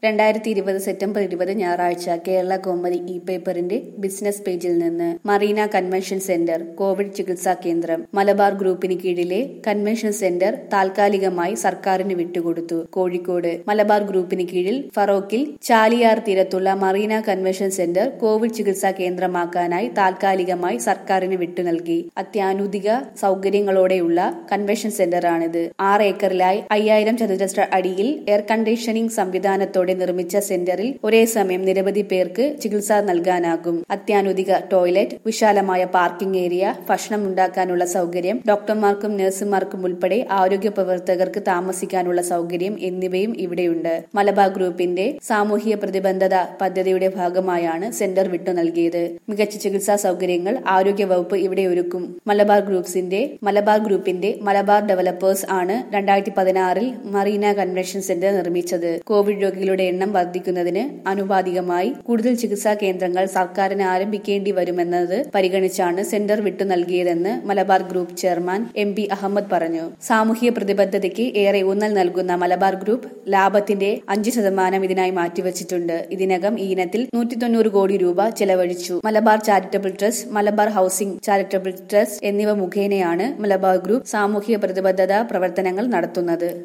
രണ്ടായിരത്തി ഇരുപത് സെപ്റ്റംബർ ഇരുപത് ഞായറാഴ്ച കേരള കൗമുദി ഇ പേപ്പറിന്റെ ബിസിനസ് പേജിൽ നിന്ന് മറീന കൺവെൻഷൻ സെന്റർ കോവിഡ് ചികിത്സാ കേന്ദ്രം മലബാർ ഗ്രൂപ്പിന് കീഴിലെ കൺവെൻഷൻ സെന്റർ താൽക്കാലികമായി സർക്കാരിന് വിട്ടുകൊടുത്തു കോഴിക്കോട് മലബാർ ഗ്രൂപ്പിന് കീഴിൽ ഫറോക്കിൽ ചാലിയാർ തീരത്തുള്ള മറീന കൺവെൻഷൻ സെന്റർ കോവിഡ് ചികിത്സാ കേന്ദ്രമാക്കാനായി താൽക്കാലികമായി സർക്കാരിന് വിട്ടു നൽകി അത്യാധുനിക സൗകര്യങ്ങളോടെയുള്ള കൺവെൻഷൻ സെന്ററാണിത് ആറ് ഏക്കറിലായി അയ്യായിരം ചതുരശ്ര അടിയിൽ എയർ കണ്ടീഷനിംഗ് സംവിധാനത്തോടെ നിർമ്മിച്ച സെന്ററിൽ ഒരേ സമയം നിരവധി പേർക്ക് ചികിത്സ നൽകാനാകും അത്യാധുനിക ടോയ്ലറ്റ് വിശാലമായ പാർക്കിംഗ് ഏരിയ ഭക്ഷണം ഉണ്ടാക്കാനുള്ള സൗകര്യം ഡോക്ടർമാർക്കും നഴ്സുമാർക്കും ഉൾപ്പെടെ ആരോഗ്യ പ്രവർത്തകർക്ക് താമസിക്കാനുള്ള സൗകര്യം എന്നിവയും ഇവിടെയുണ്ട് മലബാർ ഗ്രൂപ്പിന്റെ സാമൂഹിക പ്രതിബന്ധത പദ്ധതിയുടെ ഭാഗമായാണ് സെന്റർ വിട്ടു നൽകിയത് മികച്ച ചികിത്സാ സൗകര്യങ്ങൾ ആരോഗ്യ വകുപ്പ് ഇവിടെ ഒരുക്കും മലബാർ ഗ്രൂപ്പ്സിന്റെ മലബാർ ഗ്രൂപ്പിന്റെ മലബാർ ഡെവലപ്പേഴ്സ് ആണ് രണ്ടായിരത്തി പതിനാറിൽ മറീന കൺവെൻഷൻ സെന്റർ നിർമ്മിച്ചത് കോവിഡ് രോഗികളുടെ എണ്ണം വർദ്ധിക്കുന്നതിന് അനുപാതികമായി കൂടുതൽ ചികിത്സാ കേന്ദ്രങ്ങൾ സർക്കാരിന് ആരംഭിക്കേണ്ടി വരുമെന്നത് പരിഗണിച്ചാണ് സെന്റർ വിട്ടു നൽകിയതെന്ന് Malabar group chairman M P Ahmed പറഞ്ഞു സാമൂഹിക പ്രതിബദ്ധതയ്ക്ക് ഏറെ ഊന്നൽ നൽകുന്ന മലബാർ ഗ്രൂപ്പ് ലാഭത്തിന്റെ അഞ്ച് ശതമാനം ഇതിനായി മാറ്റിവച്ചിട്ടുണ്ട് ഇതിനകം ഈ ഇനത്തിൽ നൂറ്റി തൊണ്ണൂറ് കോടി രൂപ ചെലവഴിച്ചു Malabar charitable trust Malabar housing charitable trust എന്നിവ മുഖേനയാണ് മലബാർ ഗ്രൂപ്പ് സാമൂഹിക പ്രതിബദ്ധത പ്രവർത്തനങ്ങൾ നടത്തുന്നത്